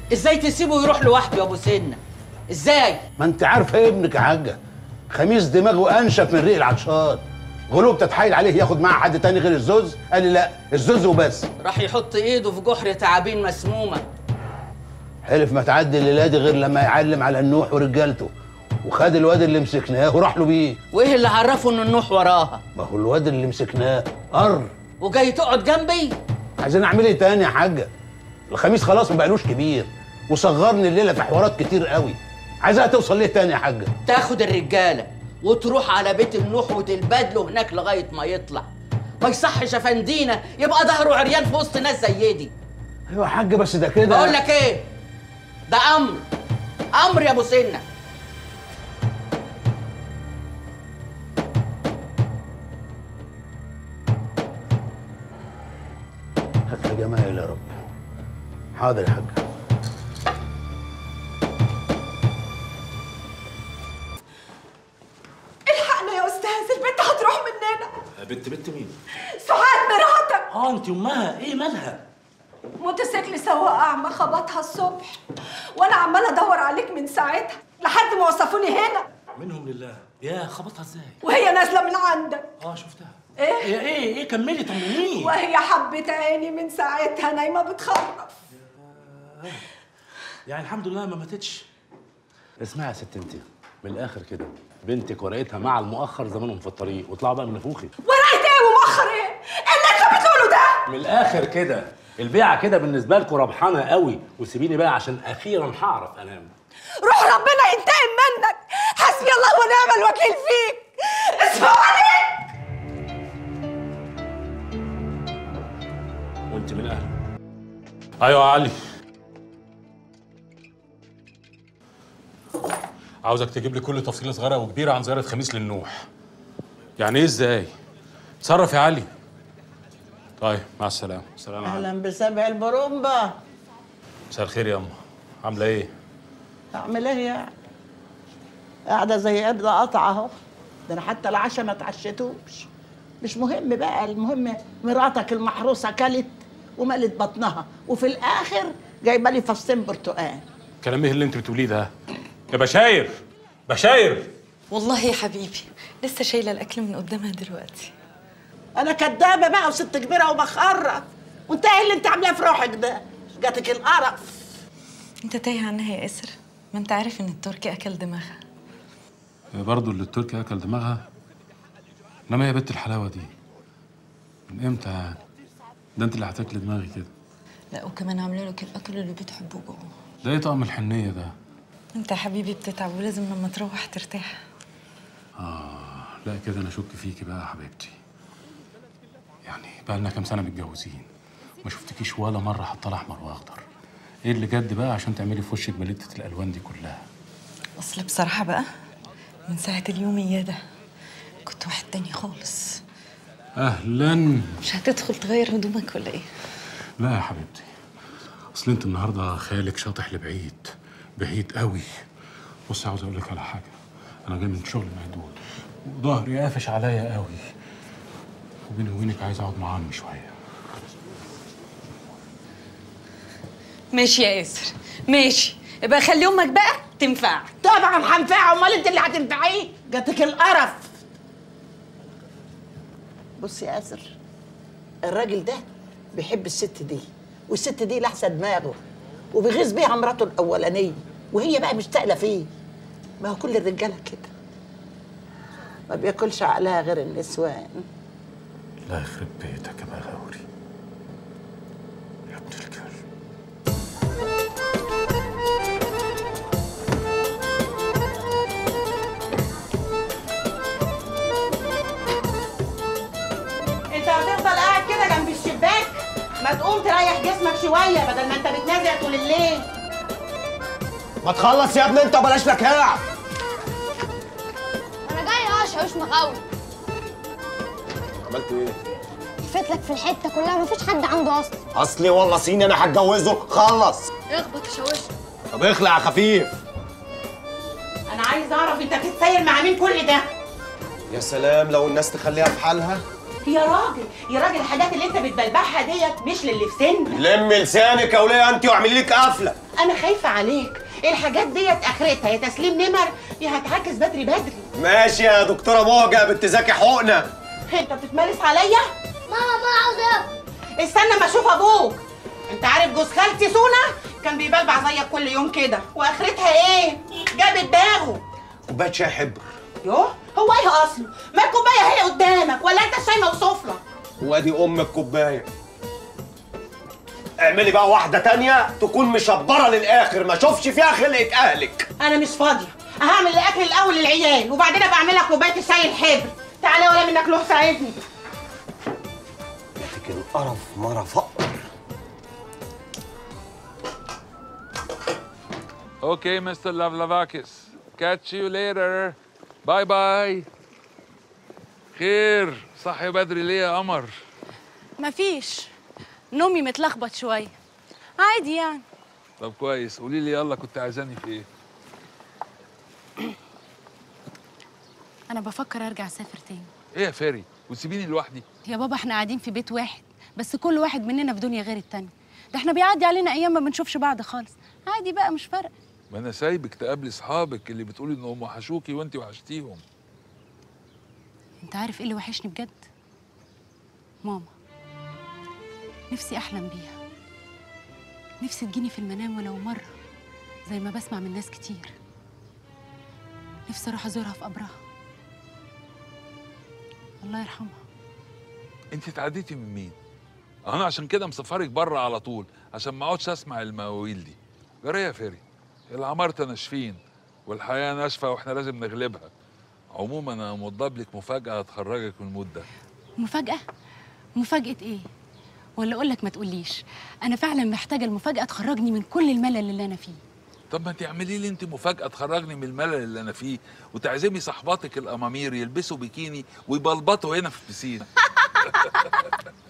ازاي تسيبه يروح لوحده يا ابو سنه ازاي ما انت عارفه ابنك يا حاجه خميس دماغه انشف من ريق العطشان غلوب تتحايل عليه ياخد معاه حد تاني غير الزوز قال لي لا الزوز وبس راح يحط ايده في جحر تعابين مسمومه حلف ما تعدي الليله دي غير لما يعلم على النوح ورجالته وخد الواد اللي مسكناه وراح له بيه وايه اللي عرفه ان النوح وراها ما هو الواد اللي مسكناه قر وجاي تقعد جنبي عايزين اعمل ايه تاني يا حاجه الخميس خلاص ما بقالوش كبير وصغرني الليله في حوارات كتير قوي عايزها توصل ليه تاني يا حاجه تاخد الرجاله وتروح على بيت النوح وتلبدله هناك لغايه ما يطلع ما يصحش يا فندينا يبقى ظهره عريان في وسط ناس زي دي ايوه يا حاجه بس ده كده بقول لك ايه ده امر امر يا ابو سنه هات يا جماعه يا رب حاضر يا حاجه الحقنا يا استاذ البنت هتروح مننا بنت بنت مين؟ سعاد مراتك اه انت امها ايه مالها؟ موتوسيكل سواق اعمى خبطها الصبح وانا عماله ادور عليك من ساعتها لحد ما وصفوني هنا منهم لله يا خبطها ازاي؟ وهي نازله من عندك اه شفتها ايه ايه ايه ايه كملي طمنيني وهي حبت عيني من ساعتها نايمه بتخرف يعني الحمد لله ما ماتتش اسمعي يا ست انت من الاخر كده بنتك ورقتها مع المؤخر زمانهم في الطريق واطلعوا بقى من نفوخي ورقت ايه ومؤخر ايه اللي انت بتقوله ده من الاخر كده البيعه كده بالنسبه لكم ربحانه قوي وسيبيني بقى عشان اخيرا هعرف انام روح ربنا ينتقم منك حسبي الله ونعم الوكيل فيك اسمعوا عليك وانت من اهله ايوه يا علي عاوزك تجيب لي كل تفصيله صغيره وكبيره عن زياره خميس للنوح يعني ايه ازاي تصرف يا علي طيب مع السلامه سلام عليكم اهلا بسبع البرومبا مساء الخير يا اما عامله ايه اعمل ايه يعني قاعده زي قبضه قطعه اهو ده انا حتى العشاء ما اتعشيتوش مش مهم بقى المهم مراتك المحروسه كلت وملت بطنها وفي الاخر جايبه لي فصين برتقال كلام ايه اللي انت بتقوليه ده يا بشاير بشاير والله يا حبيبي لسه شايله الاكل من قدامها دلوقتي انا كدابه بقى وست كبيره وبخرف وانت ايه اللي انت عاملاه في روحك ده جاتك القرف انت تايه عنها يا اسر ما انت عارف ان التركي اكل دماغها برضه اللي التركي اكل دماغها انما يا بنت الحلاوه دي من امتى يعني ده انت اللي هتاكل دماغي كده لا وكمان عامله لك الاكل اللي بتحبه جوه ده ايه طقم الحنيه ده انت يا حبيبي بتتعب ولازم لما تروح ترتاح آه لا كده أنا أشك فيكي بقى يا حبيبتي يعني بقى لنا كام سنة متجوزين ما شفتكيش ولا مرة حاطة أحمر وأخضر إيه اللي جد بقى عشان تعملي في وشك بلدة الألوان دي كلها اصل بصراحه بقى من ساعه اليوميه ده كنت واحد تاني خالص أهلا مش هتدخل تغير هدومك ولا ايه لا يا حبيبتي أصل أنت النهاردة خيالك شاطح لبعيد بعيد قوي بصي عاوز أقول لك على حاجة أنا جاي من شغل مهدود وظهري قافش عليا قوي وبيني وبينك عايز أقعد مع عمي شوية ماشي يا ياسر ماشي يبقى خلي امك بقى تنفع طبعا هنفعه امال انت اللي هتنفعيه جاتك القرف بص يا اسر الراجل ده بيحب الست دي والست دي لحسه دماغه وبيغيظ بيها مراته الاولانيه وهي بقى مشتاقه فيه ما هو كل الرجاله كده ما بياكلش عقلها غير النسوان لا يخرب بيتك يا بغاوري يا ابن الكلب انت هتفضل قاعد كده جنب الشباك ما تقوم تريح جسمك شويه بدل ما انت بتنازع طول الليل ما تخلص يا ابني انت بلاش لكاع انا جاي اشعش مغاوي عملت ايه؟ لفيت لك في الحته كلها مفيش حد عنده اصلا اصلي والله صيني انا هتجوزه خلص اخبط شوش طب اخلع يا خفيف انا عايز اعرف انت بتتسير مع مين كل ده يا سلام لو الناس تخليها في حالها يا راجل يا راجل الحاجات اللي انت بتبلبعها ديت مش للي في سنك لم لسانك يا وليه انت واعملي لك قفله انا خايفه عليك الحاجات ديت اخرتها يا تسليم نمر يا هتعكس بدري بدري ماشي يا دكتوره موجه بنت زكي حقنه انت بتتمارس عليا ماما ما عاوز استنى ما اشوف ابوك انت عارف جوز خالتي سونا كان بيبلبع زيك كل يوم كده واخرتها ايه جاب دماغه كوبايه شاي حبر يوه هو ايه اصله ما الكوبايه هي قدامك ولا انت الشاي موصوف لك وادي ام الكوبايه اعملي بقى واحده تانية تكون مشبره للاخر ما اشوفش فيها خلقه اهلك انا مش فاضيه هعمل الاكل الاول للعيال وبعدين ابقى اعمل لك كوبايه الشاي الحبر تعالى ولا منك له ساعدني لكن القرف مره فقر Okay, Mr. Lavlavakis. Catch you later. باي باي. خير صحي بدري ليه يا قمر؟ مفيش نومي متلخبط شوية عادي يعني طب كويس قولي لي يلا كنت عايزاني في ايه؟ أنا بفكر أرجع أسافر تاني ايه يا فاري؟ وتسيبيني لوحدي؟ يا بابا احنا قاعدين في بيت واحد بس كل واحد مننا في دنيا غير التاني ده احنا بيعدي علينا أيام ما بنشوفش بعض خالص عادي بقى مش فارقة ما انا سايبك تقابلي اصحابك اللي بتقولي انهم وحشوكي وانت وحشتيهم. انت عارف ايه اللي وحشني بجد ماما نفسي احلم بيها نفسي تجيني في المنام ولو مره زي ما بسمع من ناس كتير نفسي اروح ازورها في قبرها الله يرحمها انت اتعديتي من مين؟ انا عشان كده مسافرك بره على طول عشان ما اقعدش اسمع المواويل دي. جرى يا فاري العمارة ناشفين والحياة ناشفة واحنا لازم نغلبها. عموما انا موضب لك مفاجأة هتخرجك من المود ده. مفاجاه مفاجاه ايه ولا اقول لك ما تقوليش انا فعلا محتاجه المفاجاه تخرجني من كل الملل اللي انا فيه طب ما تعملي لي انت مفاجأة تخرجني من الملل اللي انا فيه وتعزمي صحباتك الامامير يلبسوا بيكيني ويبلبطوا هنا في البسين.